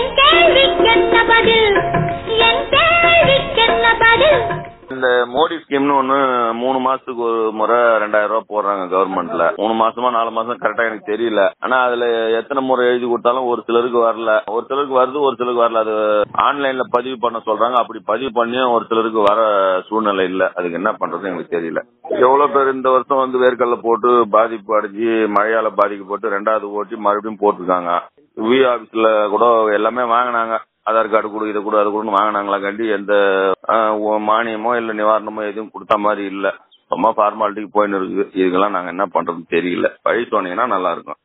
என் கேள்விக்கென்ன பதில் என் கேள்விக்கென்ன பதில் இந்த மோடி ஸ்கீம்னு ஒண்ணு மூணு மாசத்துக்கு ஒரு முறை ரெண்டாயிரம் ரூபாய் போடுறாங்க கவர்மெண்ட்ல மூணு மாசமா நாலு மாசம் கரெக்டா எனக்கு தெரியல ஆனா அதுல எத்தனை முறை எழுதி கொடுத்தாலும் ஒரு சிலருக்கு வரல ஒரு சிலருக்கு வருது ஒரு சிலருக்கு வரல அது ஆன்லைன்ல பதிவு பண்ண சொல்றாங்க அப்படி பதிவு பண்ணியும் ஒரு சிலருக்கு வர சூழ்நிலை இல்ல அதுக்கு என்ன பண்றது எங்களுக்கு தெரியல எவ்வளவு பேர் இந்த வருஷம் வந்து வேர்க்கல்ல போட்டு பாதிப்பு அடைஞ்சு மழையால பாதிக்கப்பட்டு ரெண்டாவது ஓட்டி மறுபடியும் போட்டிருக்காங்க வி ஆபீஸ்ல கூட எல்லாமே வாங்கினாங்க ஆதார் கார்டு கொடு இதை கொடு அதை கொடுன்னு வாங்கினாங்களா கண்டி எந்த ஆஹ், ஒ- மானியமோ இல்ல நிவாரணமோ எதுவும் கொடுத்த மாதிரி இல்ல சும்மா ஃபார்மாலிட்டிக்கு போயின்னு இருக்குது இதுக்கெல்லாம் நாங்க என்ன பண்றதுன்னு தெரியல வழி சொன்னீங்கன்னா நல்லா இருக்கும்